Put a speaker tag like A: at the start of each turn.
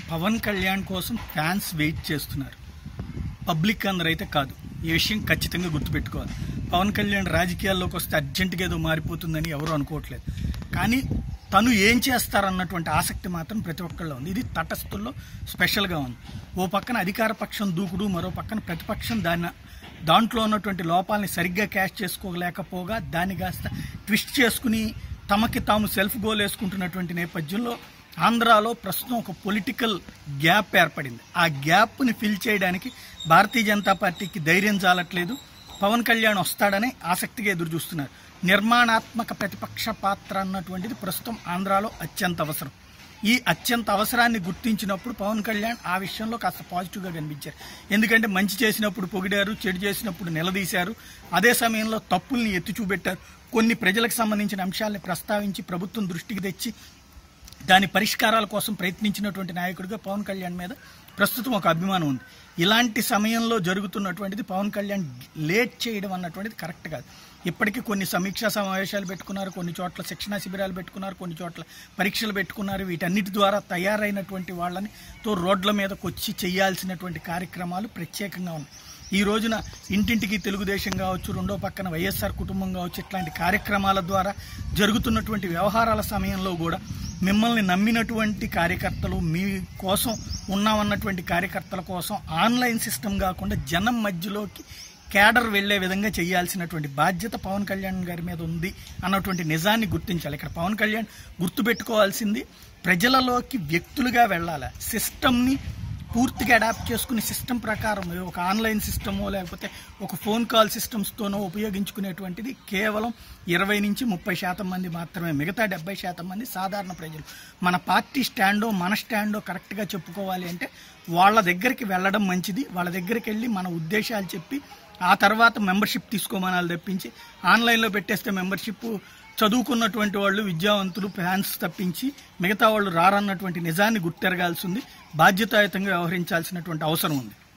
A: పవన్ కళ్యాణ్ కోసం fans wait చేస్తున్నారు public అందరూ అయితే కాదు ఈ విషయం ఖచ్చితంగా గుర్తుపెట్టుకోవాలి పవన్ కళ్యాణ్ రాజకీయాల్లోకి వస్తే అర్జెంటుగా ఏదో మారిపోతుందని ఎవరు అనుకోవట్లేదు కానీ తను ఏం చేస్తారన్నటువంటి ఆసక్తి మాత్రం ప్రతి ఒక్కళ్ళలో ఉంది ఇది తటస్థుల్లో స్పెషల్గా ఉంది ఓ పక్కన అధికార పక్షం దూకుడు మరో పక్కన ప్రతిపక్షం దాన్ని దాంట్లో ఉన్నటువంటి లోపాలని సరిగ్గా క్యాష్ చేసుకోలేకపోగా దాన్ని కాస్త ట్విస్ట్ చేసుకుని తమకి తాము సెల్ఫ్ గోల్ వేసుకుంటున్నటువంటి నేపథ్యంలో ఆంధ్రాలో ప్రస్తుతం ఒక పొలిటికల్ గ్యాప్ ఏర్పడింది ఆ గ్యాప్ని ఫిల్ చేయడానికి భారతీయ జనతా పార్టీకి ధైర్యం చాలట్లేదు పవన్ కళ్యాణ్ వస్తాడని ఆసక్తిగా ఎదురు చూస్తున్నారు నిర్మాణాత్మక ప్రతిపక్ష పాత్ర అన్నటువంటిది ప్రస్తుతం ఆంధ్రాలో అత్యంత అవసరం ఈ అత్యంత అవసరాన్ని గుర్తించినప్పుడు పవన్ కళ్యాణ్ ఆ విషయంలో కాస్త పాజిటివ్గా కనిపించారు ఎందుకంటే మంచి చేసినప్పుడు పొగిడారు చెడు చేసినప్పుడు నిలదీశారు అదే సమయంలో తప్పుల్ని ఎత్తి చూపెట్టారు కొన్ని ప్రజలకు సంబంధించిన అంశాలని ప్రస్తావించి ప్రభుత్వం దృష్టికి తెచ్చి దాని పరిష్కారాల కోసం ప్రయత్నించినటువంటి నాయకుడిగా పవన్ కళ్యాణ్ మీద ప్రస్తుతం ఒక అభిమానం ఉంది ఇలాంటి సమయంలో జరుగుతున్నటువంటిది పవన్ కళ్యాణ్ లేట్ చేయడం అన్నటువంటిది కరెక్ట్ కాదు ఇప్పటికీ కొన్ని సమీక్షా సమావేశాలు పెట్టుకున్నారు కొన్ని చోట్ల శిక్షణా శిబిరాలు పెట్టుకున్నారు కొన్ని చోట్ల పరీక్షలు పెట్టుకున్నారు వీటన్నిటి ద్వారా తయారైనటువంటి వాళ్ళని తో రోడ్ల మీదకి వచ్చి చేయాల్సినటువంటి కార్యక్రమాలు ప్రత్యేకంగా ఉన్నాయి ఈ రోజున ఇంటింటికి తెలుగుదేశం కావచ్చు రెండో పక్కన వైఎస్ఆర్ కుటుంబం కావచ్చు ఇట్లాంటి కార్యక్రమాల ద్వారా జరుగుతున్నటువంటి వ్యవహారాల సమయంలో కూడా మిమ్మల్ని నమ్మినటువంటి కార్యకర్తలు మీ కోసం ఉన్నామన్నటువంటి కార్యకర్తల కోసం ఆన్లైన్ సిస్టమ్ కాకుండా జనం మధ్యలోకి క్యాడర్ వెళ్లే విధంగా చేయాల్సినటువంటి బాధ్యత పవన్ కళ్యాణ్ గారి మీద ఉంది అన్నటువంటి నిజాన్ని గుర్తించాలి ఇక్కడ పవన్ కళ్యాణ్ గుర్తుపెట్టుకోవాల్సింది ప్రజలలోకి వ్యక్తులుగా వెళ్ళాలి సిస్టమ్ని పూర్తిగా అడాప్ట్ చేసుకునే సిస్టమ్ ప్రకారం ఒక ఆన్లైన్ సిస్టమో లేకపోతే ఒక ఫోన్ కాల్ సిస్టమ్స్తోనో ఉపయోగించుకునేటువంటిది కేవలం ఇరవై నుంచి ముప్పై శాతం మంది మాత్రమే మిగతా డెబ్బై శాతం మంది సాధారణ ప్రజలు మన పార్టీ స్టాండో మన స్టాండో కరెక్ట్గా చెప్పుకోవాలి అంటే వాళ్ళ దగ్గరికి వెళ్ళడం మంచిది వాళ్ళ దగ్గరికి వెళ్ళి మన ఉద్దేశాలు చెప్పి ఆ తర్వాత మెంబర్షిప్ తీసుకోమనాలి తప్పించి ఆన్లైన్లో పెట్టేస్తే మెంబర్షిప్ చదువుకున్నటువంటి వాళ్ళు విద్యావంతులు ఫ్యాన్స్ తప్పించి మిగతా వాళ్ళు రారన్నటువంటి నిజాన్ని గుర్తెరగాల్సి ఉంది బాధ్యతాయుతంగా వ్యవహరించాల్సినటువంటి అవసరం ఉంది